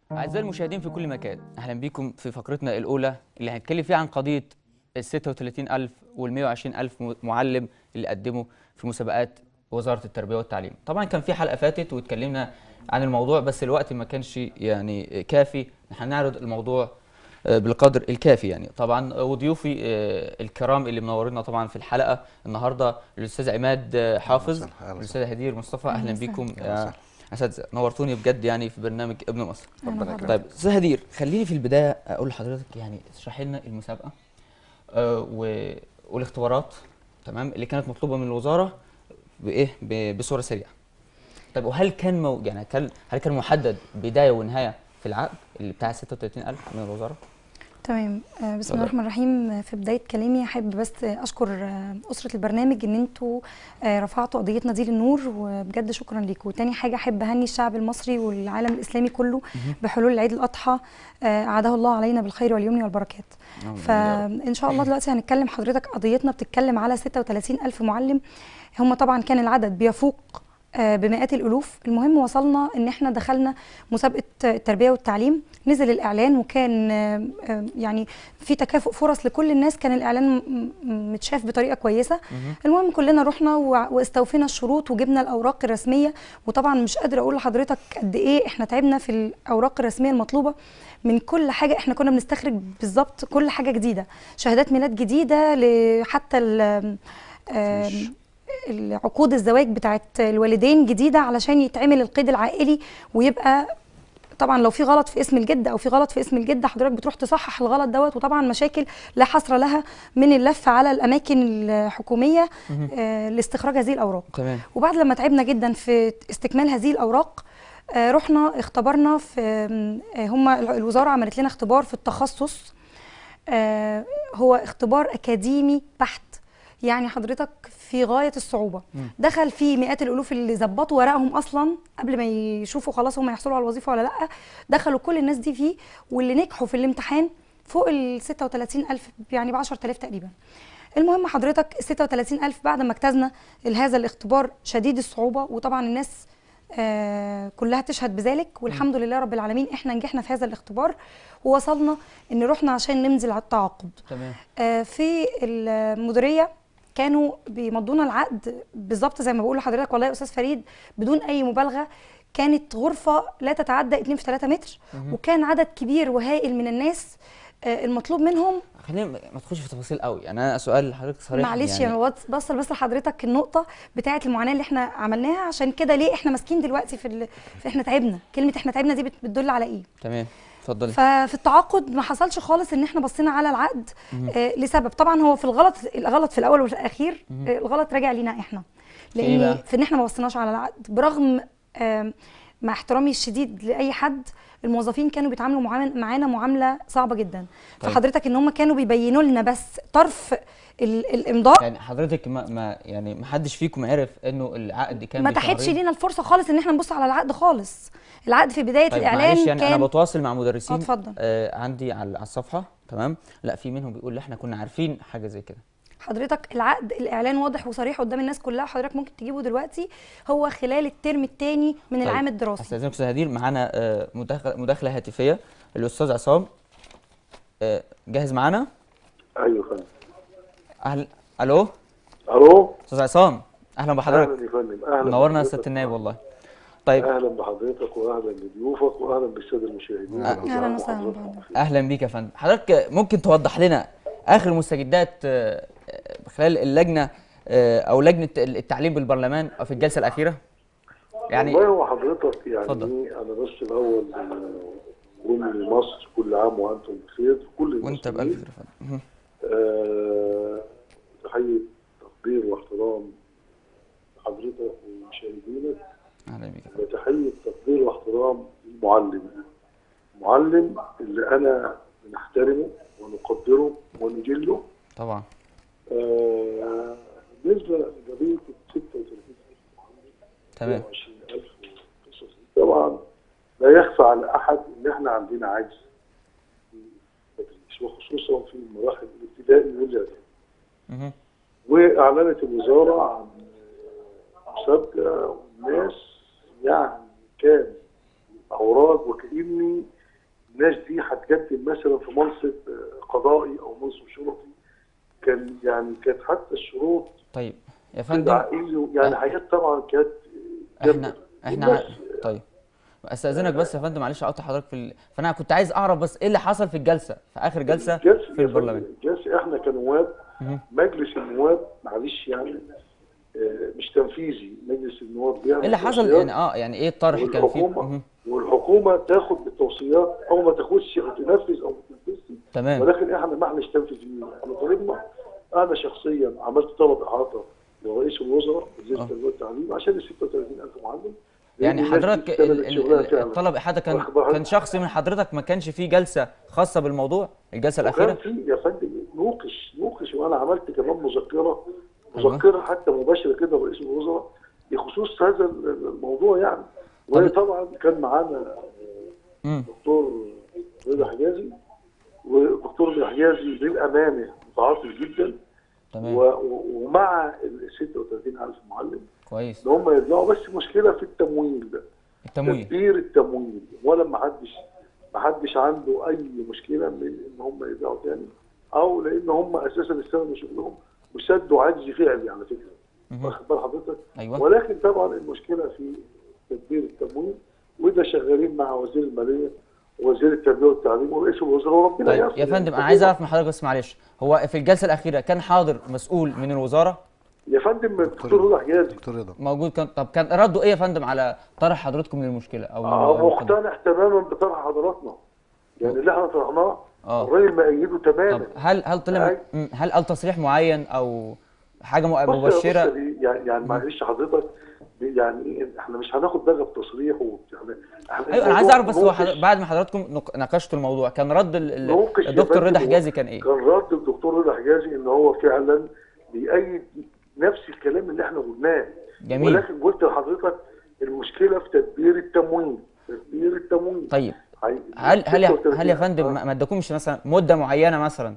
أعزائي المشاهدين في كل مكان أهلا بكم في فقرتنا الأولى اللي هنتكلم فيها عن قضية ال 36000 وال 120000 م- معلم اللي قدموا في مسابقات وزارة التربية والتعليم طبعا كان في حلقة فاتت واتكلمنا عن الموضوع بس الوقت ما كانش يعني كافي هنعرض الموضوع آه، بالقدر الكافي يعني طبعا وضيوفي آه، الكرام اللي منورينا طبعا في الحلقة النهارده الأستاذ عماد آه، حافظ أهلا وسهلا. الأستاذ هدير مصطفى أهلا وسهلا. بكم أهلا يا وسهلا. أساتذة نورتوني بجد يعني في برنامج ابن مصر ربنا أهلا يكرمك. طيب استاذ هدير خليني في البدايه اقول لحضرتك يعني اشرحي لنا المسابقه آه و... والاختبارات تمام اللي كانت مطلوبه من الوزاره بايه ب... بصوره سريعه طيب وهل كان مو... يعني كان هل كان محدد بدايه ونهايه في العقد اللي بتاع 36000 من الوزاره تمام آه، بسم الله اتفضل. الرحمن الرحيم آه، في بدايه كلامي احب بس آه، اشكر آه، اسره البرنامج ان انتوا آه، رفعتوا قضيتنا دي للنور وبجد شكرا ليكم وتاني حاجه احب اهني الشعب المصري والعالم الاسلامي كله بحلول عيد الاضحى آه، اعاده الله علينا بالخير واليمن والبركات فان شاء الله دلوقتي هنتكلم حضرتك قضيتنا بتتكلم على 36 الف معلم هم طبعا كان العدد بيفوق آه، بمئات الالوف المهم وصلنا ان احنا دخلنا مسابقه آه، التربيه والتعليم نزل الاعلان وكان آه، آه، يعني في تكافؤ فرص لكل الناس كان الاعلان م- م- متشاف بطريقه كويسه المهم كلنا رحنا وع- واستوفينا الشروط وجبنا الاوراق الرسميه وطبعا مش قادره اقول لحضرتك قد ايه احنا تعبنا في الاوراق الرسميه المطلوبه من كل حاجه احنا كنا بنستخرج بالظبط كل حاجه جديده شهادات ميلاد جديده ل- حتى ال- آم، العقود الزواج بتاعت الوالدين جديده علشان يتعمل القيد العائلي ويبقى طبعا لو في غلط في اسم الجد او في غلط في اسم الجده حضرتك بتروح تصحح الغلط دوت وطبعا مشاكل لا حصر لها من اللف على الاماكن الحكوميه آه لاستخراج هذه الاوراق تمام وبعد لما تعبنا جدا في استكمال هذه الاوراق آه، رحنا اختبرنا في آه، هم الوزاره عملت لنا اختبار في التخصص آه، هو اختبار اكاديمي بحت يعني حضرتك في غايه الصعوبه مم. دخل فيه مئات الالوف اللي ظبطوا ورقهم اصلا قبل ما يشوفوا خلاص هم هيحصلوا على الوظيفه ولا لا دخلوا كل الناس دي فيه واللي نجحوا في الامتحان فوق ال 36000 يعني ب 10000 تقريبا المهم حضرتك ال 36000 بعد ما اجتزنا هذا الاختبار شديد الصعوبه وطبعا الناس آه كلها تشهد بذلك والحمد لله رب العالمين احنا نجحنا في هذا الاختبار ووصلنا ان رحنا عشان ننزل على التعاقد تمام آه، في المديريه كانوا بيمضونا العقد بالظبط زي ما بقول لحضرتك والله يا استاذ فريد بدون اي مبالغه كانت غرفه لا تتعدى 2 في 3 متر وكان عدد كبير وهائل من الناس آه، المطلوب منهم خلينا ما تخش في تفاصيل قوي يعني انا سؤال لحضرتك صريح معلش يعني يعني بوصل بس لحضرتك النقطه بتاعه المعاناه اللي احنا عملناها عشان كده ليه احنا ماسكين دلوقتي في, ال... في احنا تعبنا كلمه احنا تعبنا دي بت- بتدل على ايه تمام اتفضلي ففي التعاقد ما حصلش خالص ان احنا بصينا على العقد آه لسبب طبعا هو في الغلط الغلط في الاول والاخير آه الغلط راجع لينا احنا في إيه لان بقى؟ في ان احنا ما بصيناش على العقد برغم آه مع احترامي الشديد لاي حد الموظفين كانوا بيتعاملوا معامل- معانا معامله صعبه جدا طيب. فحضرتك ان هم كانوا بيبينوا لنا بس طرف ال- الامضاء يعني حضرتك ما, ما يعني ما حدش فيكم عرف انه العقد كان ما بشهرين؟ تحتش لينا الفرصه خالص ان احنا نبص على العقد خالص العقد في بدايه طيب الاعلان معلش يعني كان انا بتواصل مع مدرسين آه، اتفضل. آه عندي على على الصفحه تمام لا في منهم بيقول لي احنا كنا عارفين حاجه زي كده حضرتك العقد الاعلان واضح وصريح قدام الناس كلها وحضرتك ممكن تجيبه دلوقتي هو خلال الترم الثاني من طيب، العام الدراسي استاذنك استاذ هدير معانا آه مداخله مداخله هاتفيه الاستاذ عصام آه جاهز معانا ايوه فندم اهل الو الو استاذ عصام اهلا بحضرتك اهلا يا فندم اهلا منورنا يا بحضرتك. سياده النائب والله طيب اهلا بحضرتك واهلا بضيوفك واهلا بالساده المشاهدين أهلاً وسهلاً وحضرتك بحضرتك. بخير. اهلا بيك يا فندم حضرتك ممكن توضح لنا اخر المستجدات آه، آه، خلال اللجنه آه، او لجنه التعليم بالبرلمان أو في الجلسه الاخيره يعني والله هو حضرتك يعني اتفضل. انا بس الاول آه، اقول لمصر كل عام وانتم بخير في كل وانت المسلمين. بالف خير يا فندم مهم. آه، تحيه تقدير واحترام لحضرتك ومشاهدينك اهلا بيك يا فندم وتحية تقدير واحترام للمعلم المعلم اللي أنا بنحترمه ونقدره ونجله طبعا آه، بالنسبة لقضية ال 36000 معلم تمام 20000 قصص دي طبعا لا يخفى على أحد إن إحنا عندنا عجز في التدريس وخصوصا في المراحل الابتدائي والإعدادي مهم. واعلنت الوزاره عن مسابقه والناس يعني كان اوراق وكاني هتقدم مثلا في منصب آه، قضائي او منصب شرطي كان يعني كانت حتى الشروط طيب يا فندم عقلي يعني حاجات طبعا كانت احنا جامدة. احنا الناس- ع- طيب استاذنك بس يا فندم معلش اقطع حضرتك في ال... فانا كنت عايز اعرف بس ايه اللي حصل في الجلسه في اخر جلسه الجلسة في البرلمان الجلسة احنا كنواب مهم. مجلس النواب معلش يعني آه، مش تنفيذي مجلس النواب بيعمل ايه اللي حصل توصيات يعني اه يعني ايه الطرح كان فيه والحكومه مهم. والحكومه تاخد بالتوصيات او ما تاخدش او تنفذ او ما تنفذش تمام ولكن احنا ما احناش تنفيذيين احنا طالبنا انا شخصيا عملت طلب احاطه لرئيس الوزراء وزير آه. التربيه والتعليم عشان ال 36000 معلم يعني لأن الناس دي حضرتك اشتغلت ال- ال- شغلها ال- فعلاً. الطلب احاطه كان واخد بالك؟ كان شخصي من حضرتك ما كانش فيه جلسه خاصه بالموضوع الجلسه وكان الاخيره في يا فندم نوقش نوقش وانا عملت كمان مذكره أيوة. مذكره حتى مباشره كده رئيس الوزراء بخصوص هذا الموضوع يعني وطبعا كان معانا امم دكتور رضا حجازي ودكتور رضا حجازي للامانه متعاطف جدا تمام و- و- ومع ال 36000 معلم كويس ان هم يرجعوا بس مشكله في التمويل ده التمويل تدبير التمويل ولا ما حدش ما حدش عنده اي مشكله من ان هم يرجعوا تاني او لان هم اساسا استلموا شغلهم وسدوا عجز فعلي على فكره مهم. واخد بال حضرتك ايوه ولكن طبعا المشكله في تدبير التمويل وده شغالين مع وزير الماليه ووزير التربيه والتعليم ورئيس الوزراء وربنا طيب ييسر يا فندم انا عايز اعرف من حضرتك بس معلش هو في الجلسه الاخيره كان حاضر مسؤول من الوزاره يا فندم الدكتور رضا حجازي دكتور رضا موجود كان طب كان رده ايه يا فندم على طرح حضرتكم للمشكله او آه، أو- مقتنع تماما بطرح حضراتنا يعني اللي احنا طرحناه اه الراجل مأيده طب تماما هل هل طلع أي. مم، هل قال تصريح معين او حاجه م- بص يا- بص مبشره يا بيه، يعني يعني معلش حضرتك يعني إيه، احنا مش هناخد بقى بتصريح وبتاع احنا ايوه انا عايز اعرف بس هو نوقش- حضر- بعد ما حضراتكم نق- ناقشتوا الموضوع كان رد ال- ال- نوقش يا الدكتور فندم رضا هو- حجازي كان ايه؟ كان رد الدكتور رضا حجازي ان هو فعلا بيأيد نفس الكلام اللي احنا قلناه جميل ولكن قلت لحضرتك المشكله في تدبير التمويل تدبير التمويل طيب هي- هل هل يا 36 هل يا فندم آه. ما ما اداكمش مثلا مده معينه مثلا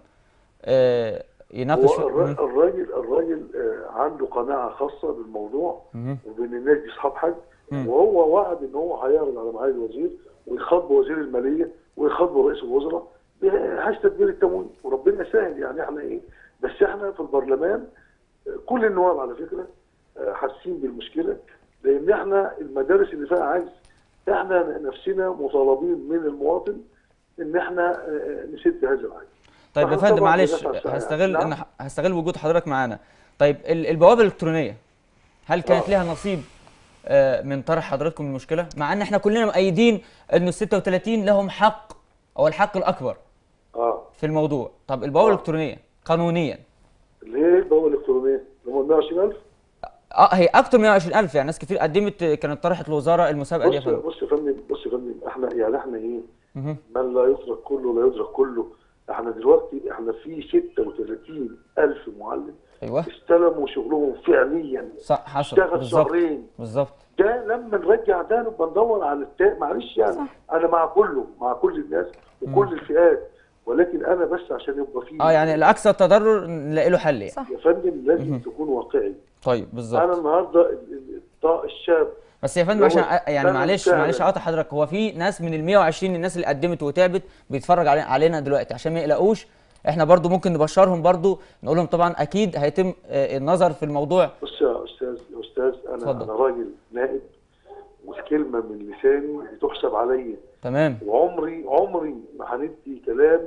آه، يناقش هو في- الر- مم. الراجل الراجل آه، عنده قناعه خاصه بالموضوع مهم. وبين الناس دي اصحاب حج مم. وهو وعد ان هو هيعرض على معالي الوزير ويخاطب وزير الماليه ويخاطب رئيس الوزراء بحاجه تدبير التمويل وربنا يسهل يعني احنا ايه بس احنا في البرلمان آه، كل النواب على فكره آه، حاسين بالمشكله لان احنا المدارس اللي فيها عجز احنا نفسنا مطالبين من المواطن ان احنا آه، نسد هذا العجز طيب يا فإحنا فندم طبعاً معلش بندافع عن- هستغل نعم. ان ح- هستغل وجود حضرتك معانا طيب ال- البوابه الالكترونيه هل كانت آه. لها نصيب آه، من طرح حضراتكم المشكله مع ان احنا كلنا مؤيدين ان ال 36 لهم حق او الحق الاكبر اه في الموضوع طب البوابه آه. الالكترونيه قانونيا ليه البوابه الالكترونيه؟ اللي هم 120000 اه هي اكتر من 120000 يعني ناس كتير قدمت آه، كانت طرحت الوزاره المسابقه دي يا بص فندم بص يا فندم بص يا فندم احنا يعني احنا ايه مهم. من لا يترك كله لا يدرك كله احنا دلوقتي احنا في 36 ألف معلم ايوه استلموا شغلهم فعليا صح حصل اشتغل بالظبط شهرين بالظبط ده لما نرجع ده نبقى ندور على التا معلش يعني صح. انا مع كله مع كل الناس وكل الفئات ولكن انا بس عشان يبقى في اه يعني الاكثر تضرر نلاقي له حل يعني صح يا فندم لازم تكون واقعي طيب انا بالظبط النهارده ال- ال- الط- الشاب بس يا فندم لو عشان أ- يعني أنا معلش فعلاً- معلش اقطع حضرتك هو في ناس من ال 120 الناس اللي قدمت وتعبت بيتفرج علي- علينا دلوقتي عشان ما يقلقوش احنا برضو ممكن نبشرهم برضو نقول لهم طبعا اكيد هيتم آه، النظر في الموضوع بص يا استاذ يا استاذ انا اتفضل. انا راجل نائب والكلمه من لساني بتحسب عليا تمام وعمري عمري ما هندي كلام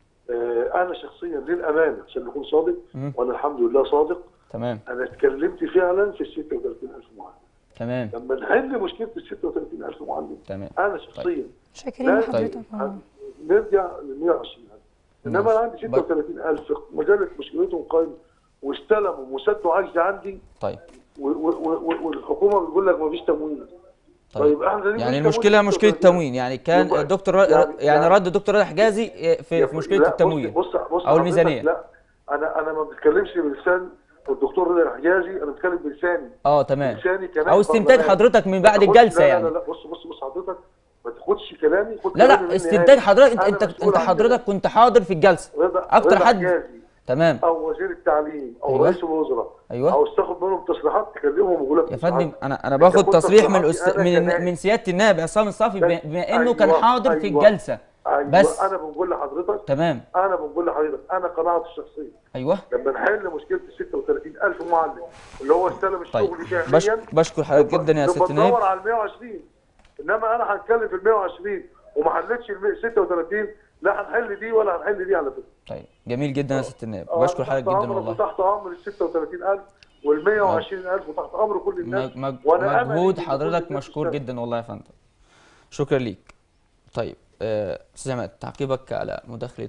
آه انا شخصيا للامانه عشان نكون صادق مم. وانا الحمد لله صادق تمام انا اتكلمت فعلا في ال 36000 معلم تمام لما نحل مشكله ال 36000 معلم تمام انا شخصيا شاكرين لازم لحضرتك آه. نرجع ل 120000 انما انا عندي ماشي. 36000 ما زالت مشكلتهم قائمه واستلموا وسدوا عجز عندي طيب و- و- و- والحكومه بتقول لك ما فيش تمويل طيب, طيب احنا ليه يعني مفيش المشكله تمويل؟ مشكله تموين يعني كان يبقى- الدكتور ر- يعني- يعني يعني- رد الدكتور رضا حجازي في, يا في ف- مشكله لا، التموين بص بص, بص او حضرتك، الميزانيه لا انا انا ما بتكلمش بلسان الدكتور رضا الحجازي انا بتكلم بلساني اه تمام لساني كمان او استنتاج برلمان. حضرتك من ما بعد تاخدش- الجلسه لا يعني لا لا بص بص بص حضرتك ما تاخدش كلامي خد لا كلامي لا مني استنتاج هادي. حضرتك انت أنا انت مسؤول انت عن حضرتك كده. كنت حاضر في الجلسه رضا اكتر رضا حد حجازي تمام او وزير التعليم او أيوة. رئيس الوزراء أيوة. او تاخد منهم تصريحات تكلمهم ويقول لك يا تصريحات. فندم انا انا أنت باخد كنت تصريح من تصريحاتي الأست... أنا من كنائب. من سياده النائب عصام الصافي بس- بما بما انه كان أيوة، حاضر في أيوة. الجلسه ايوه بس. انا بنقول لحضرتك تمام انا بنقول لحضرتك انا قناعتي الشخصيه ايوه لما نحل مشكله ال 36000 معلم اللي هو استلم طيب الشغل بش... فعليا بشكر حضرتك جدا يا نبقى ست نايب ندور على ال 120 انما انا هنتكلم في ال 120 وما حلتش ال 36 لا هنحل دي ولا هنحل دي على فكره طيب جميل جدا يا ست نايب آه، بشكر تحت حضرتك جدا أمرك والله وتحت امر ال 36000 وال 120000 وتحت امر كل الناس مج... مج... وأنا أملي مجهود إن كل حضرتك الناس مشكور تشتغل. جدا والله يا فندم شكرا ليك طيب آه، استاذ عماد تعقيبك على مداخله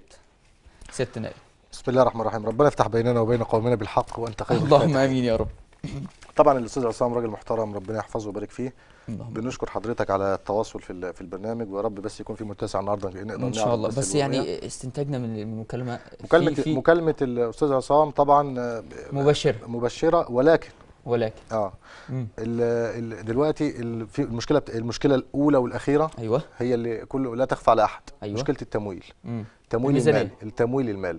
ست نائب بسم الله الرحمن الرحيم ربنا يفتح بيننا وبين قومنا بالحق وانت خير اللهم الفاتحين. امين يا رب طبعا الاستاذ عصام راجل محترم ربنا يحفظه ويبارك فيه اللهم بنشكر حضرتك على التواصل في ال- في البرنامج ويا رب بس يكون في متسع النهارده نقدر ان شاء نعرض الله بس الرؤية. يعني استنتاجنا من المكالمه مكالمه في, في مكالمه الاستاذ عصام طبعا آه، مباشره مبشره ولكن ولكن اه مم. ال ال دلوقتي ال في المشكله بت- المشكله الاولى والاخيره ايوه هي اللي كل لا تخفى على احد أيوة. مشكله التمويل مم. التمويل الميزانية. المالي التمويل المالي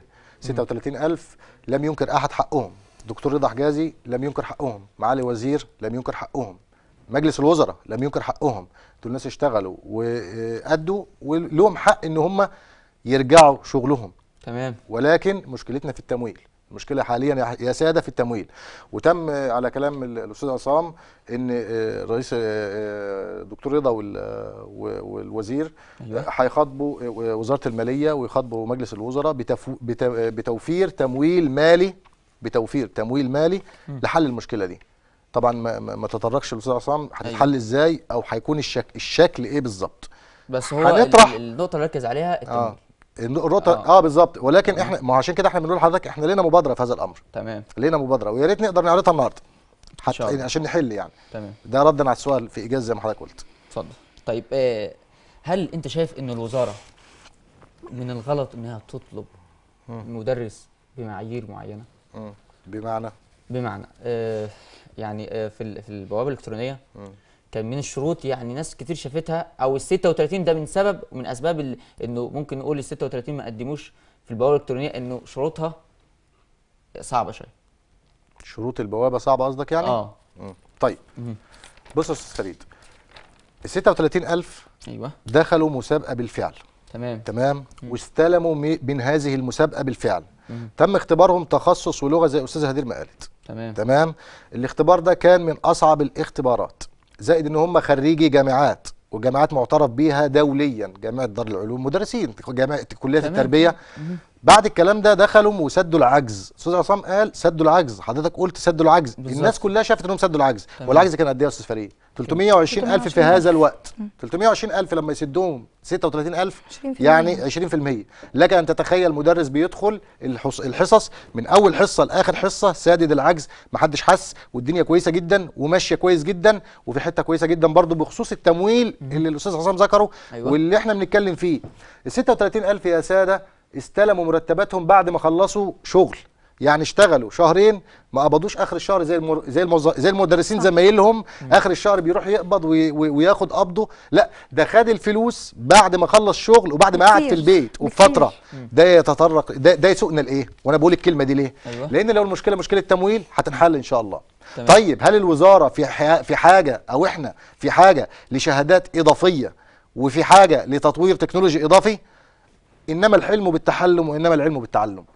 36000 لم ينكر احد حقهم دكتور رضا حجازي لم ينكر حقهم معالي وزير لم ينكر حقهم مجلس الوزراء لم ينكر حقهم دول ناس اشتغلوا وادوا ولهم حق ان هم يرجعوا شغلهم تمام ولكن مشكلتنا في التمويل المشكله حاليا يا- يا ساده في التمويل وتم آه، على كلام ال- الاستاذ عصام ان آه، رئيس آه، آه، دكتور رضا وال- آه، و- والوزير أيوة. آه، هيخاطبوا آه، وزاره الماليه ويخاطبوا مجلس الوزراء بتفو- بت- آه، بتوفير تمويل مالي بتوفير تمويل مالي لحل المشكله دي طبعا ما, ما ما تطرقش الاستاذ عصام هتتحل ازاي او هيكون الشك الشكل ايه بالظبط بس هو هنطرح- ال- النقطه اللي ركز عليها التمويل اه النقطه آه. اه, آه بالظبط ولكن احنا ما هو عشان كده احنا بنقول لحضرتك احنا لينا مبادره في هذا الامر تمام لينا مبادره ويا ريت نقدر نعرضها النهارده شاء حتى الله. عشان نحل يعني تمام ده ردا على السؤال في اجازه زي ما حضرتك قلت اتفضل طيب آه هل انت شايف ان الوزاره من الغلط انها تطلب مدرس بمعايير معينه مم. بمعنى بمعنى آه يعني آه في ال- في البوابه الالكترونيه مم. كان من الشروط يعني ناس كتير شافتها او ال 36 ده من سبب من اسباب ال- انه ممكن نقول ال 36 ما قدموش في البوابه الالكترونيه انه شروطها صعبه شويه شروط البوابه صعبه قصدك يعني اه مم. طيب مم. بص يا استاذ فريد ال 36000 ايوه دخلوا مسابقه بالفعل تمام تمام واستلموا مي- من هذه المسابقه بالفعل مم. تم اختبارهم تخصص ولغه زي استاذه هدير ما قالت تمام تمام الاختبار ده كان من اصعب الاختبارات زائد ان هم خريجي جامعات وجامعات معترف بيها دوليا جامعه دار العلوم مدرسين جامعه كليه تمام. التربيه بعد الكلام ده دخلوا وسدوا العجز استاذ عصام قال سدوا العجز حضرتك قلت سدوا العجز بالظبط. الناس كلها شافت انهم سدوا العجز تمام. والعجز كان قد ايه يا استاذ فريد 320 الف في هذا الوقت 320 الف لما يسدوهم 36 الف 20% يعني 20% لك ان تتخيل مدرس بيدخل الحص الحصص من اول حصه لاخر حصه سادد العجز محدش حس والدنيا كويسه جدا وماشيه كويس جدا وفي حته كويسه جدا برضو بخصوص التمويل اللي الاستاذ عصام ذكره أيوة. واللي احنا بنتكلم فيه ال 36000 يا ساده استلموا مرتباتهم بعد ما خلصوا شغل يعني اشتغلوا شهرين ما قبضوش اخر الشهر زي المر... زي الموظ... زي المدرسين زمايلهم اخر الشهر بيروح يقبض وي... وي- وياخد قبضه لا ده خد الفلوس بعد ما خلص شغل وبعد ما قعد في بكتير. البيت بكتير. وفتره ده يتطرق ده, ده يسوقنا لايه وانا بقول الكلمه دي ليه أيوة. لان لو المشكله مشكله تمويل هتنحل ان شاء الله تمام. طيب هل الوزاره في ح... في حاجه او احنا في حاجه لشهادات اضافيه وفي حاجه لتطوير تكنولوجي اضافي انما الحلم بالتحلم وانما العلم بالتعلم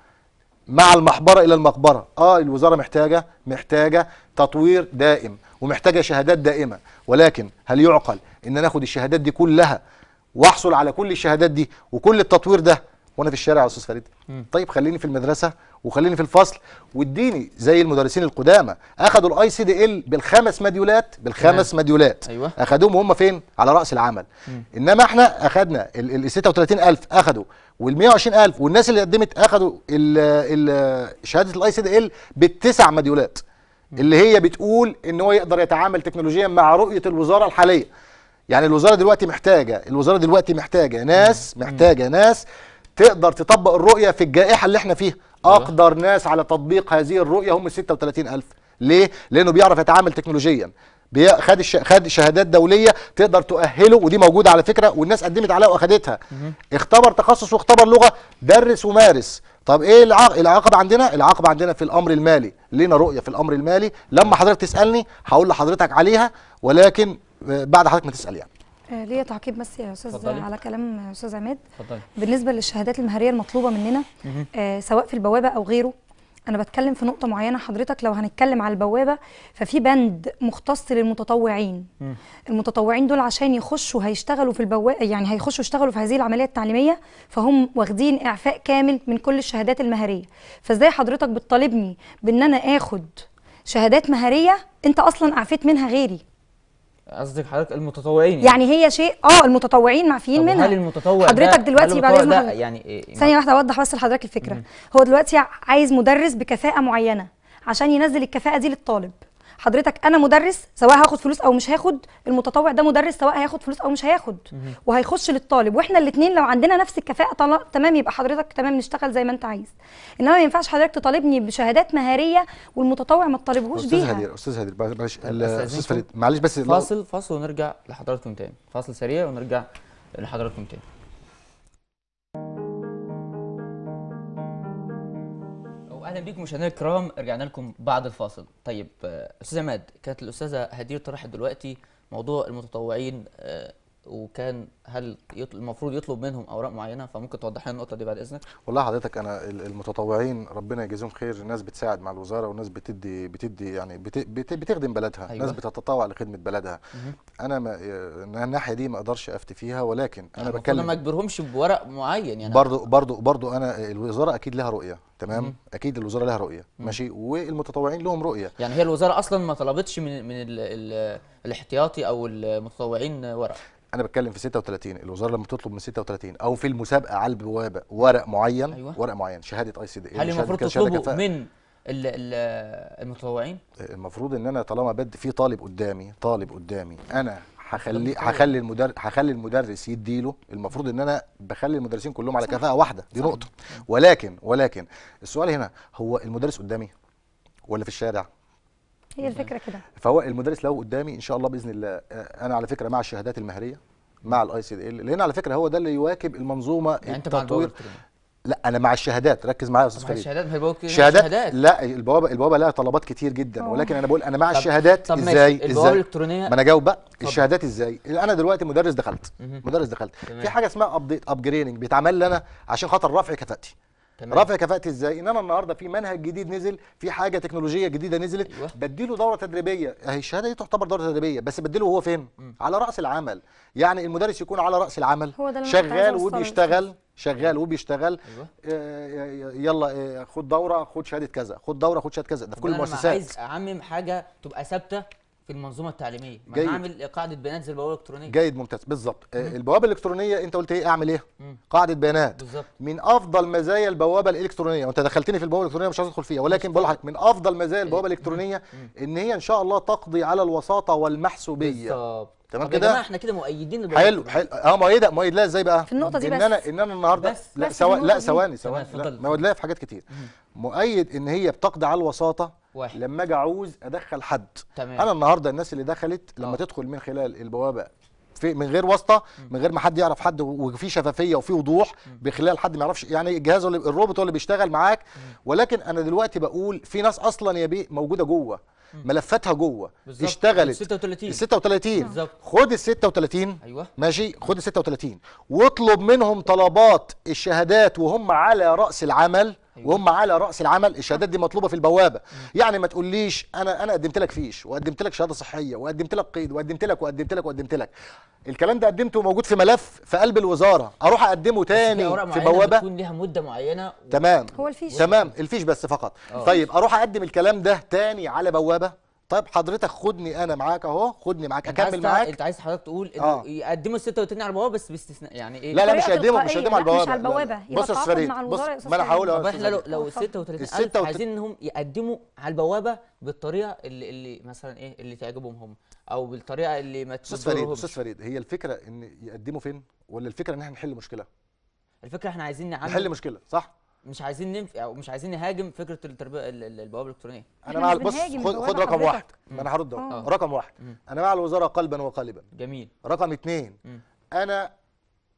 مع المحبره الى المقبره اه الوزاره محتاجه محتاجه تطوير دائم ومحتاجه شهادات دائمه ولكن هل يعقل ان ناخد الشهادات دي كلها واحصل على كل الشهادات دي وكل التطوير ده وانا في الشارع يا استاذ فريد طيب خليني في المدرسه وخليني في الفصل واديني زي المدرسين القدامى اخذوا الاي سي دي ال بالخمس مديولات بالخمس مديولات أيوة. اخذوهم وهم فين على راس العمل انما احنا اخذنا ال ال 36000 اخذوا وال 120000 والناس اللي قدمت اخذوا ال ال شهاده الاي سي دي ال بالتسع مديولات اللي هي بتقول ان هو يقدر يتعامل تكنولوجيا مع رؤيه الوزاره الحاليه يعني الوزاره دلوقتي محتاجه الوزاره دلوقتي محتاجه ناس محتاجه ناس تقدر تطبق الرؤيه في الجائحه اللي احنا فيها اقدر ناس على تطبيق هذه الرؤيه هم ال 36000 ليه لانه بيعرف يتعامل تكنولوجيا بي- خد الش... خد شهادات دوليه تقدر تؤهله ودي موجوده على فكره والناس قدمت عليها واخدتها اختبر تخصص واختبر لغه درس ومارس طب ايه الع... العقبه عندنا العقبه عندنا في الامر المالي لينا رؤيه في الامر المالي لما حضرتك تسالني هقول لحضرتك عليها ولكن آه، بعد حضرتك ما تسال يعني آه، ليا تعقيب بس يا استاذ اتفضلي. على كلام استاذ عماد اتفضلي بالنسبه للشهادات المهريه المطلوبه مننا مهم. آه، سواء في البوابه او غيره انا بتكلم في نقطه معينه حضرتك لو هنتكلم على البوابه ففي بند مختص للمتطوعين مم. المتطوعين دول عشان يخشوا هيشتغلوا في البوابه يعني هيخشوا يشتغلوا في هذه العمليه التعليميه فهم واخدين اعفاء كامل من كل الشهادات المهريه فازاي حضرتك بتطالبني بان انا اخد شهادات مهريه انت اصلا اعفيت منها غيري قصدك حضرتك المتطوعين يعني هي شيء اه المتطوعين معفيين طب منها هل المتطوع ده- حضرتك هل دلوقتي بعد المتطوع اذن ده حضرتك يعني إيه ثانيه واحده اوضح بس لحضرتك الفكره هو دلوقتي عايز مدرس بكفاءه معينه عشان ينزل الكفاءه دي للطالب حضرتك انا مدرس سواء هاخد فلوس او مش هاخد المتطوع ده مدرس سواء هياخد فلوس او مش هياخد وهيخش للطالب واحنا الاثنين لو عندنا نفس الكفاءه طلا- تمام يبقى حضرتك تمام نشتغل زي ما انت عايز انما ما ينفعش حضرتك تطالبني بشهادات مهاريه والمتطوع ما تطالبهوش استاذ بيها هدير استاذ هدير معلش طب ال- أستاذنكم. استاذ فريد معلش بس فاصل فاصل ونرجع لحضراتكم تاني فاصل سريع ونرجع لحضراتكم تاني واهلا بيكم مشاهدينا الكرام رجعنا لكم بعد الفاصل طيب آه، استاذ عماد كانت الاستاذه هدير طرحت دلوقتي موضوع المتطوعين آه، وكان هل يطل... المفروض يطلب منهم اوراق معينه فممكن توضح لنا النقطه دي بعد اذنك والله حضرتك انا ال- المتطوعين ربنا يجازيهم خير ناس بتساعد مع الوزاره وناس بتدي بتدي يعني بت بت بتخدم بلدها أيوة. ناس بتتطوع لخدمه بلدها انا ما آه، الناحيه دي ما اقدرش افتي فيها ولكن انا المفروض بتكلم ما اجبرهمش بورق معين يعني برضو برضو برضو انا الوزاره اكيد لها رؤيه تمام اكيد الوزاره لها رؤيه ماشي والمتطوعين لهم رؤيه يعني هي الوزاره اصلا ما طلبتش من من ال... ال... الاحتياطي او المتطوعين ورق انا بتكلم في 36 الوزاره لما تطلب من 36 او في المسابقه على البوابه ورق معين أيوة. ورق معين شهاده اي سي دي هل المفروض تطلبوا من ال... ال... المتطوعين المفروض ان انا طالما بد في طالب قدامي طالب قدامي انا هخلي هخلي المدرس هخلي المدرس يديله المفروض ان انا بخلي المدرسين كلهم على كفاءه واحده دي نقطه ولكن ولكن السؤال هنا هو المدرس قدامي ولا في الشارع هي الفكره كده فهو المدرس لو قدامي ان شاء الله باذن الله آه، انا على فكره مع الشهادات المهريه مع الاي سي دي ال لان على فكره هو ده اللي يواكب المنظومه يعني انت مع البوابه الالكترونيه لا انا مع الشهادات ركز معايا يا استاذ مع فريد الشهادات ما هي البوابه الالكترونيه شهادات شهادات لا البوابه البوابه لها طلبات كتير جدا آه. ولكن انا بقول انا مع طب- الشهادات طب ماشي، ازاي البوابه ازاي الالكترونيه ما انا جاوب بقى الشهادات ازاي انا دلوقتي مدرس دخلت مهم. مدرس دخلت تمام. في حاجه اسمها ابديت ابجريدنج بيتعمل لي انا عشان خاطر رفع كفاءتي تمام. رفع كفاءتي ازاي ان انا النهارده في منهج جديد نزل في حاجه تكنولوجيه جديده نزلت أيوة. بديله دوره تدريبيه اهي الشهاده دي تعتبر دوره تدريبيه بس بديله هو فين على راس العمل يعني المدرس يكون على راس العمل هو ده اللي أنا كنت عايزة شغال أوصله وبيشتغل شغال وبيشتغل ايوه آه، يلا آه، خد دوره خد شهاده كذا خد دوره خد شهاده كذا ده في كل أنا لما المؤسسات عايز اعمم حاجه تبقى ثابته في المنظومه التعليميه ما جيد. انا اعمل قاعده بيانات زي البوابه الالكترونيه جيد ممتاز بالظبط آه، البوابه الالكترونيه انت قلت ايه اعمل ايه مم. قاعده بيانات بالظبط من افضل مزايا البوابه الالكترونيه وانت دخلتني في البوابه الالكترونيه مش عايز ادخل فيها ولكن بقول لحضرتك من افضل مزايا البوابه الالكترونيه ان هي ان شاء الله تقضي على الوساطه والمحسوبيه بالظبط تمام طب يا كده؟ جماعه احنا كده مؤيدين البوابه حلو الإلكترونية. حلو اه مؤيده مؤيد لها ازاي بقى في النقطة دي ان بس. انا ان انا النهارده بس- لا بس في سوا النقطة لا دي. ثواني تمام، ثواني اتفضل. لا مؤيد لها في حاجات كتير مؤيد ان هي بتقضي على الوساطه واحد لما اجي اعوز ادخل حد تمام انا النهارده الناس اللي دخلت لما آه. تدخل من خلال البوابه في من غير واسطه من غير ما حد يعرف حد وفي شفافيه وفي وضوح بخلال حد ما يعرفش يعني الجهاز هو اللي الروبوت هو اللي بيشتغل معاك ولكن انا دلوقتي بقول في ناس اصلا يا بيه موجوده جوه ملفاتها جوه بالظبط. اشتغلت 36 ال 36 بالظبط. خد ال 36 ايوه ماشي خد ال 36 واطلب منهم طلبات الشهادات وهم على راس العمل أيوة. وهم على راس العمل الشهادات دي مطلوبه في البوابه يعني ما تقوليش انا انا قدمت لك فيش وقدمت لك شهاده صحيه وقدمت لك قيد وقدمت لك وقدمت لك وقدمت لك الكلام ده قدمته موجود في ملف في قلب الوزاره اروح اقدمه في أوراق تاني في معينة بوابه بتكون ليها مده معينه و- تمام هو الفيش تمام الفيش بس فقط آه. طيب اروح اقدم الكلام ده تاني على بوابه طيب حضرتك خدني انا معاك اهو خدني معاك انت عايز اكمل تع- معاك انت عايز حضرتك تقول انه آه. يقدموا ال 36 على البوابه بس باستثناء يعني ايه لا لا مش بطريقة هيقدموا مش تلقائية، هيقدموا على لا، مش البوابه على لا، لا. البوابة. يبقى بص يا تعاقد فريد مع بص الوزارة يا أستاذ ما انا فريد. هقول أهو طب يا احنا أستاذ لو فريد. لو بص. 36 ال 36 عايزين انهم يقدموا على البوابه بالطريقه اللي اللي مثلا ايه اللي تعجبهم هم او بالطريقه اللي ما استاذ فريد تضرهمش. استاذ فريد هي الفكره ان يقدموا فين ولا الفكره ان احنا نحل مشكله الفكره احنا عايزين نحل نعمل مشكله صح مش عايزين ننف... او مش عايزين نهاجم فكره التربيه ال- ال- البوابه الالكترونيه انا إحنا مع مش بص بنهاجم خد, البوابة خد رقم حضرتك. واحد ما انا هرد اهو آه. رقم واحد مم. انا مع الوزاره قلبا وقالبا جميل رقم اتنين مم. انا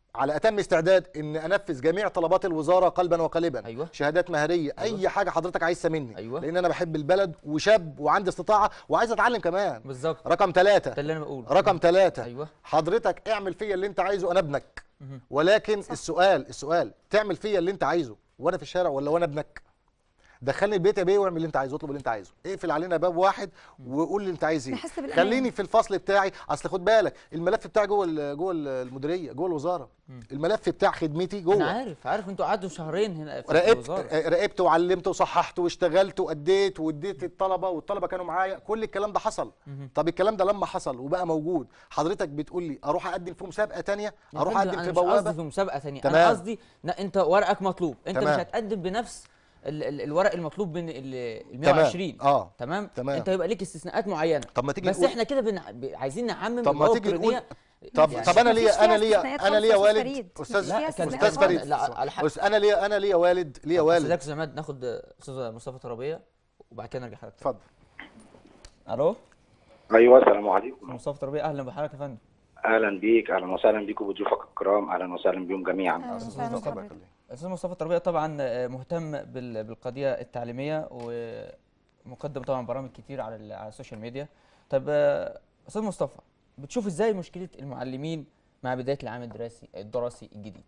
على اتم استعداد ان انفذ جميع طلبات الوزاره قلبا وقالبا أيوة. شهادات مهريه أيوة. اي حاجه حضرتك عايزها مني أيوة. لان انا بحب البلد وشاب وعندي استطاعه وعايز اتعلم كمان بالظبط رقم ثلاثة ده اللي انا بقوله رقم ثلاثة ايوه حضرتك اعمل فيا اللي انت عايزه انا ابنك مهم. ولكن السؤال السؤال تعمل فيا اللي انت عايزه وانا في الشارع ولا وانا ابنك دخلني البيت يا بيه واعمل اللي انت عايزه اطلب اللي انت عايزه اقفل علينا باب واحد وقول اللي انت عايز ايه نحس بالأمان. خليني في الفصل بتاعي اصل خد بالك الملف بتاعي جوه ال- جوه ال- المديريه جوه الوزاره الملف بتاع خدمتي انا جوه عارف عارف انتوا قعدوا شهرين هنا في راقبت الوزاره راقبت وعلمت وصححت واشتغلت واديت واديت للطلبه والطلبه كانوا معايا كل الكلام ده حصل طب الكلام ده لما حصل وبقى موجود حضرتك بتقول لي اروح اقدم في مسابقه تانية يا اروح فندم، اقدم أنا في مش قصدي بوابه في مسابقه ثانيه انا تمام. قصدي لا انت ورقك مطلوب انت تمام. مش هتقدم بنفس ال ال الورق المطلوب من ال ال 120 اه تمام تمام. انت هيبقى ليك استثناءات معينه طب ما تيجي بس نقول- احنا كده بن... ب- عايزين نعمم طب ما البوابة تيجي نقول الإلكترونية. طب يعني طب انا مفيش ليا فيها انا ليا استثناءات انا خالص ليا يا والد فريد. استاذ مفيش فيها لا، كان- استثناءات استاذ فريد لا، على حق. بص انا ليا انا ليا والد ليا والد استاذك زمان ناخد استاذ مصطفى ترابيه وبعد كده نرجع حضرتك اتفضل الو ايوه السلام عليكم مصطفى ترابيه اهلا بحضرتك يا فندم اهلا بيك اهلا وسهلا بيكم بضيوفك الكرام اهلا وسهلا بيهم جميعا أهلاً أستاذ وسهلاً مصطفى. بحضرتك. استاذ مصطفى التربيه طبعا آه، مهتم بال- بالقضيه التعليميه ومقدم طبعا برامج كتير على ال- على السوشيال ميديا طب آه، استاذ مصطفى بتشوف ازاي مشكله المعلمين مع بدايه العام الدراسي الدراسي الجديد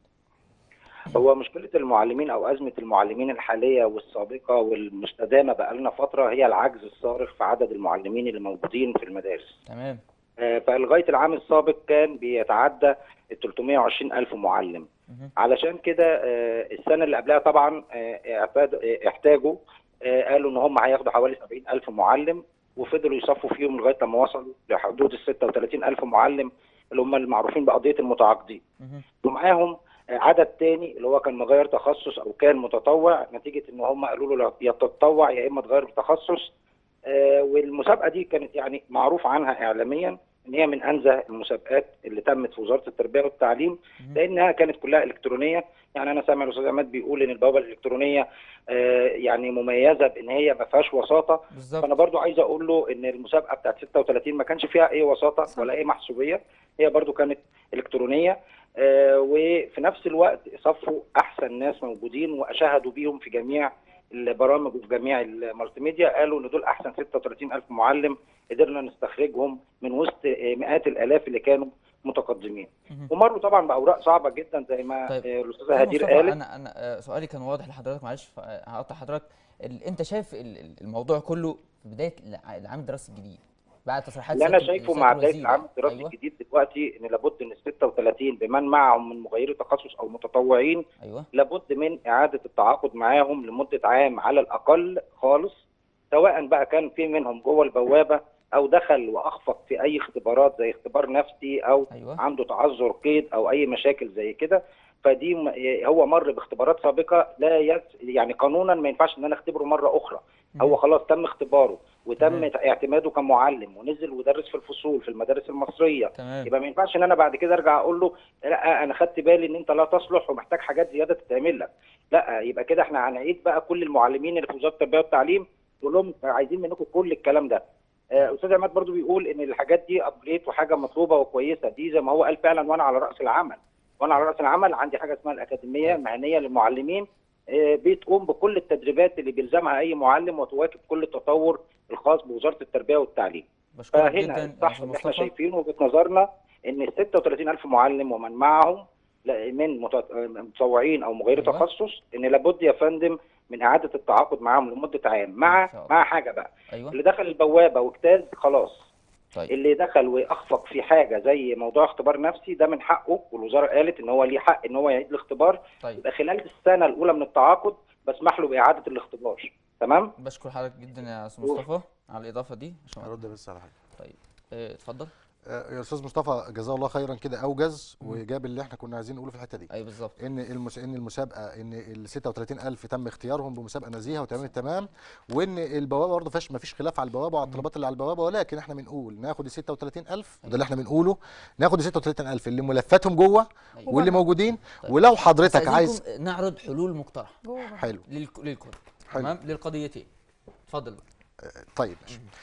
هو مشكله المعلمين او ازمه المعلمين الحاليه والسابقه والمستدامه بقالنا فتره هي العجز الصارخ في عدد المعلمين اللي موجودين في المدارس تمام آه، فلغايه العام السابق كان بيتعدى ال 320 الف معلم مهم. علشان كده آه، السنه اللي قبلها طبعا آه، اعتاد- آه، احتاجوا آه، قالوا ان هم هياخدوا حوالي 70 الف معلم وفضلوا يصفوا فيهم لغايه لما وصلوا لحدود ال 36 الف معلم اللي هم المعروفين بقضيه المتعاقدين مهم. ومعاهم آه، عدد تاني اللي هو كان مغير تخصص او كان متطوع نتيجه ان هم قالوا له يا تتطوع يا اما تغير تخصص آه، والمسابقه دي كانت يعني معروف عنها اعلاميا ان هي من انزه المسابقات اللي تمت في وزاره التربيه والتعليم لانها كانت كلها الكترونيه يعني انا سامع الاستاذ عماد بيقول ان البوابه الالكترونيه آه، يعني مميزه بان هي ما فيهاش وساطه بالظبط فانا برضو عايز اقول له ان المسابقه بتاعت 36 ما كانش فيها اي وساطه صح. ولا اي محسوبيه هي برضو كانت الكترونيه آه، وفي نفس الوقت صفوا احسن ناس موجودين واشاهدوا بيهم في جميع البرامج وفي جميع المالتي ميديا قالوا ان دول احسن 36 الف معلم قدرنا نستخرجهم من وسط آه، مئات الالاف اللي كانوا متقدمين مهم. ومروا طبعا باوراق صعبه جدا زي ما طيب. آه، الاستاذه أستاذ هدير مصطفى، قالت انا انا آه، سؤالي كان واضح لحضرتك معلش ف- آه، هقطع حضرتك ال- انت شايف ال- ال- الموضوع كله في بدايه الع- العام الدراسي الجديد بعد تصريحات اللي انا سيادة- شايفه سيادة مع بدايه الوزير. العام الدراسي ايوه الجديد دلوقتي ان لابد ان ال 36 بمن معهم من مغيري تخصص او متطوعين ايوه لابد من اعاده التعاقد معاهم لمده عام على الاقل خالص سواء بقى كان في منهم جوه البوابه او دخل واخفق في اي اختبارات زي اختبار نفسي او ايوه عنده تعذر قيد او اي مشاكل زي كده فدي م- هو مر باختبارات سابقه لا يس يعني قانونا ما ينفعش ان انا اختبره مره اخرى هو خلاص تم اختباره وتم تمام. اعتماده كمعلم ونزل ودرس في الفصول في المدارس المصريه تمام يبقى ما ينفعش ان انا بعد كده ارجع اقول له لا انا خدت بالي ان انت لا تصلح ومحتاج حاجات زياده تتعمل لك لا يبقى كده احنا هنعيد بقى كل المعلمين اللي في وزاره التربيه والتعليم نقول لهم عايزين منكم كل الكلام ده آه، استاذ عماد برضو بيقول ان الحاجات دي ابجريد وحاجه مطلوبه وكويسه دي زي ما هو قال فعلا وانا على راس العمل وانا على راس العمل عندي حاجه اسمها الاكاديميه المهنيه للمعلمين آه، بتقوم بكل التدريبات اللي بيلزمها اي معلم وتواكب كل التطور الخاص بوزاره التربيه والتعليم بشكرك فهنا جدا يا الصح استاذ اللي احنا مصطفى شايفينه وجهه نظرنا ان ال 36000 معلم ومن معهم لا- من مت- متطوعين او مغيري أيوة. تخصص ان لابد يا فندم من اعاده التعاقد معاهم لمده عام مع إن شاء الله. مع حاجه بقى ايوه اللي دخل البوابه واجتاز خلاص طيب اللي دخل واخفق في حاجه زي موضوع اختبار نفسي ده من حقه والوزاره قالت ان هو ليه حق ان هو يعيد الاختبار طيب يبقى خلال السنه الاولى من التعاقد بسمح له باعاده الاختبار تمام بشكر حضرتك جدا يا استاذ مصطفى على الاضافه دي عشان ارد بس على حاجه طيب آه، اتفضل آه، يا استاذ مصطفى جزاه الله خيرا كده اوجز وجاب اللي احنا كنا عايزين نقوله في الحته دي ايوه بالظبط ان المس... ان المسابقه ان ال 36000 تم اختيارهم بمسابقه نزيهه وتمام التمام وان البوابه برضه فيش ما فيش خلاف على البوابه وعلى الطلبات اللي على البوابه ولكن احنا بنقول ناخد ال 36000 وده اللي احنا بنقوله ناخد ال 36000 اللي ملفاتهم جوه أيوة. واللي موجودين طيب. ولو حضرتك أستأذنكم عايز نعرض حلول مقترحه جوه برضه. حلو للك- للكل حلو. تمام للقضيتين اتفضل طيب ماشي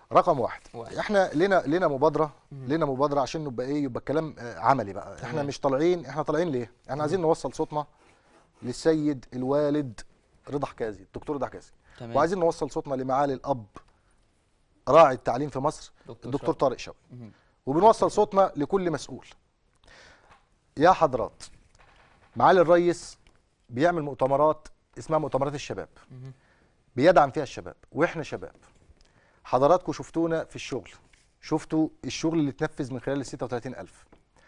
رقم واحد, واحد. احنا لنا لنا مبادره لنا مبادره عشان نبقى ايه يبقى الكلام آه، عملي بقى احنا تمام. مش طالعين احنا طالعين ليه احنا عايزين نوصل صوتنا للسيد الوالد رضا حكازي الدكتور رضا حكازي تمام. وعايزين نوصل صوتنا لمعالي الاب راعي التعليم في مصر دكتور الدكتور شوقي. طارق شوقي مهم. وبنوصل صوتنا لكل مسؤول يا حضرات معالي الرئيس بيعمل مؤتمرات اسمها مؤتمرات الشباب بيدعم فيها الشباب واحنا شباب حضراتكم شفتونا في الشغل شفتوا الشغل اللي اتنفذ من خلال ال 36000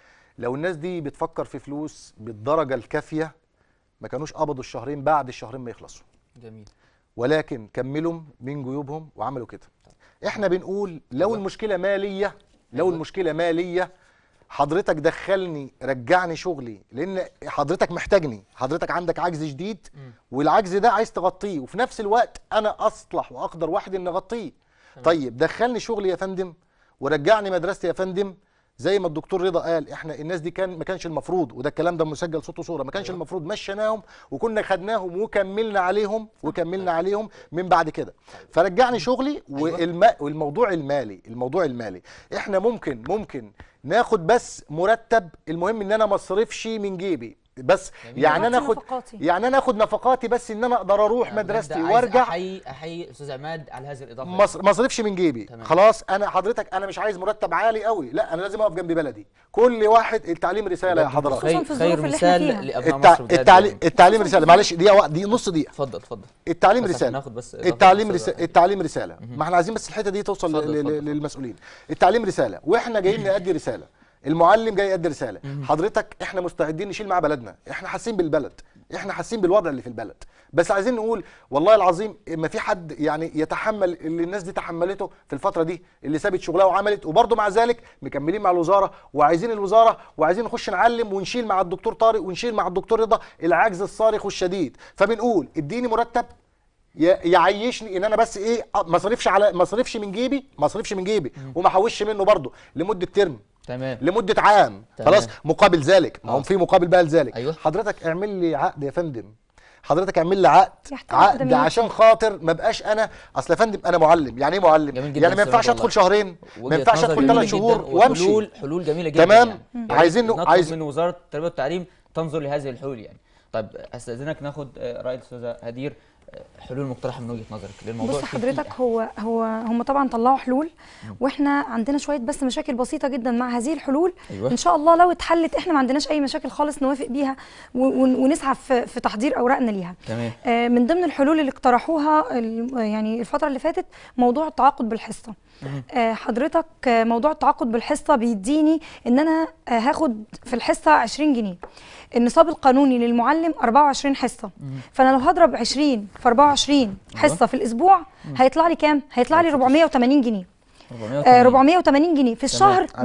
لو الناس دي بتفكر في فلوس بالدرجه الكافيه ما كانوش قبضوا الشهرين بعد الشهرين ما يخلصوا جميل ولكن كملوا من جيوبهم وعملوا كده احنا بنقول لو أيوة. المشكله ماليه لو أيوة. المشكله ماليه حضرتك دخلني رجعني شغلي لان حضرتك محتاجني حضرتك عندك عجز شديد والعجز ده عايز تغطيه وفي نفس الوقت انا اصلح واقدر واحد ان اغطيه طيب دخلني شغلي يا فندم ورجعني مدرستي يا فندم زي ما الدكتور رضا قال احنا الناس دي كان ما كانش المفروض وده الكلام ده مسجل صوت وصوره ما كانش أيوة. المفروض مشيناهم وكنا خدناهم وكملنا عليهم وكملنا عليهم من بعد كده فرجعني شغلي والم... والموضوع المالي الموضوع المالي احنا ممكن ممكن ناخد بس مرتب المهم ان انا ما اصرفش من جيبي بس جميل. يعني انا أغطي اخد نفقاتي. يعني انا اخد نفقاتي بس ان انا اقدر اروح يعني مدرستي بجد عايز وارجع احيي احيي استاذ عماد على هذه الاضافه ما أص- ما اصرفش من جيبي تمام. خلاص انا حضرتك انا مش عايز مرتب عالي قوي لا انا لازم اقف جنب بلدي كل واحد التعليم رساله يا بجد حضرات خصوصاً خير, في خير الظروف اللي إحنا مثال فيها. لابناء التع... مصر بجد التعليم يعني. التعليم رساله معلش دقيقه واحد- دي نص دقيقه اتفضل اتفضل التعليم بس عشان رساله ناخد بس إضافة التعليم الأستاذ رسالة عماد. التعليم رساله ما احنا عايزين بس الحته دي توصل اتفضل، ل- ل- اتفضل. للمسؤولين التعليم رساله واحنا جايين نأدي رساله المعلم جاي يأدي رساله حضرتك احنا مستعدين نشيل مع بلدنا احنا حاسين بالبلد احنا حاسين بالوضع اللي في البلد بس عايزين نقول والله العظيم ما في حد يعني يتحمل اللي الناس دي تحملته في الفتره دي اللي سابت شغلها وعملت وبرضه مع ذلك مكملين مع الوزاره وعايزين الوزاره وعايزين نخش نعلم ونشيل مع الدكتور طارق ونشيل مع الدكتور رضا العجز الصارخ والشديد فبنقول اديني مرتب ي- يعيشني ان انا بس ايه أ- ما اصرفش على ما اصرفش من جيبي ما اصرفش من جيبي وما احوش منه برضه لمده ترم تمام لمده عام تمام. خلاص مقابل ذلك ما آه. هم في مقابل بقى لذلك أيوة. حضرتك اعمل لي عقد يا فندم حضرتك اعمل لي عقد يحترم عقد أقدمياتي. عشان خاطر ما بقاش انا اصل يا فندم انا معلم يعني ايه معلم جميل جدا يعني ما أستاذ ينفعش رضا ادخل والله. شهرين ما وجهة ينفعش نظر ادخل جميلة ثلاث جدا شهور وامشي وحلول حلول جميله جدا تمام. يعني. عايزين نطلب عايز- من وزاره التربيه والتعليم تنظر لهذه الحلول يعني طيب استاذنك ناخد آه، راي الاستاذه هدير آه، حلول مقترحه من وجهه نظرك للموضوع بص فيه حضرتك دقيقة. هو هو هم طبعا طلعوا حلول واحنا عندنا شويه بس مشاكل بسيطه جدا مع هذه الحلول أيوة. ان شاء الله لو اتحلت احنا ما عندناش اي مشاكل خالص نوافق بيها و- ون- ونسعى في في تحضير اوراقنا ليها تمام آه، من ضمن الحلول اللي اقترحوها ال- يعني الفترة اللي فاتت موضوع التعاقد بالحصة آه، حضرتك آه، موضوع التعاقد بالحصة بيديني ان انا آه، هاخد في الحصة 20 جنيه النصاب القانوني للمعلم 24 حصة فانا لو هضرب 20 في 24 حصة في الاسبوع هيطلع لي كام هيطلع لي 480 جنيه آه، 480 جنيه في الشهر ب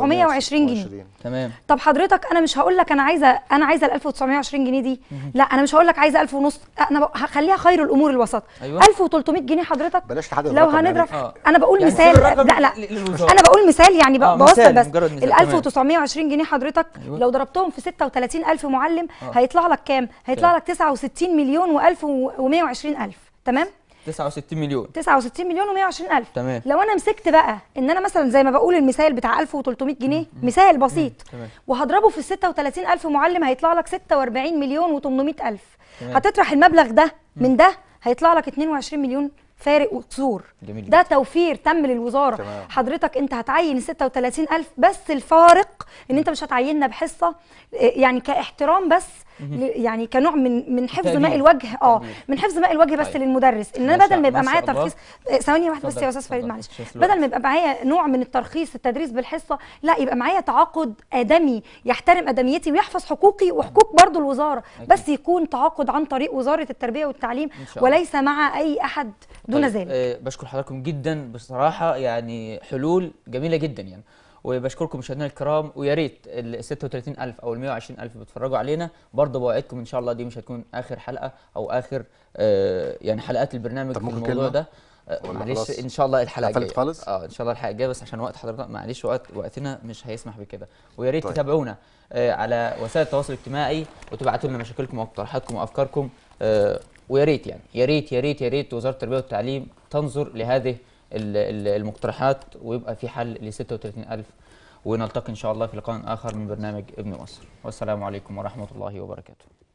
1920 جنيه تمام طب حضرتك انا مش هقول لك انا عايزه انا عايزه ال 1920 جنيه دي لا انا مش هقول لك عايزه 1000 ونص انا ب- هخليها خير الامور الوسط أيوة. 1300 جنيه حضرتك بلاش تحدد لو الرقم يعني. هنضرب آه. انا بقول يعني مثال كل رقم لا لا ل- للوزارة. انا بقول مثال يعني ب- آه، بوصل مثال، بس مجرد مثال، ال تمام. 1920 جنيه حضرتك أيوة. لو ضربتهم في 36000 معلم هيطلع لك كام هيطلع لك 69 مليون و1000 و120 الف تمام 69 مليون 69 مليون و120 الف تمام. لو انا مسكت بقى ان انا مثلا زي ما بقول المثال بتاع 1300 جنيه مثال بسيط تمام. وهضربه في ال 36 الف معلم هيطلع لك 46 مليون و800 الف تمام. هتطرح المبلغ ده من ده هيطلع لك 22 مليون فارق وقصور جميل ده توفير تم للوزاره تمام. حضرتك انت هتعين ال 36000 بس الفارق ان انت مش هتعيننا بحصه إيه، يعني كاحترام بس ل- يعني كنوع من من حفظ تقدير. ماء الوجه اه تقدير. من حفظ ماء الوجه بس طيب. للمدرس ان ما انا شاء- بدل ما يبقى ما معايا شاء الله. ترخيص آه، ثواني واحده بس اتفضل، يا استاذ فريد اتفضل. معلش عشان الوقت. بدل ما يبقى معايا نوع من الترخيص التدريس بالحصه لا يبقى معايا تعاقد ادمي يحترم ادميتي ويحفظ حقوقي وحقوق برضو الوزاره أكيد. بس يكون تعاقد عن طريق وزاره التربيه والتعليم إن شاء الله. وليس مع اي احد دون طيب، ذلك آه، بشكر حضراتكم جدا بصراحه يعني حلول جميله جدا يعني وبشكركم مشاهدينا الكرام ويا ريت ال 36000 او ال 120000 بيتفرجوا علينا برضه بوعدكم ان شاء الله دي مش هتكون اخر حلقه او اخر آه، يعني حلقات البرنامج طب في ممكن الموضوع كلمة؟ ده آه، ولا معلش خلاص؟ ان شاء الله الحلقه قفلت الجايه خالص؟ اه ان شاء الله الحلقه الجايه بس عشان وقت حضرتك معلش وقت وقتنا مش هيسمح بكده ويا ريت طيب. تتابعونا آه، على وسائل التواصل الاجتماعي وتبعتوا لنا مشاكلكم واقتراحاتكم وافكاركم آه، ويا ريت يعني يا ريت يا ريت يا ريت وزاره التربيه والتعليم تنظر لهذه ال- ال- المقترحات ويبقى في حل ل 36000 ونلتقي ان شاء الله في لقاء اخر من برنامج ابن مصر والسلام عليكم ورحمه الله وبركاته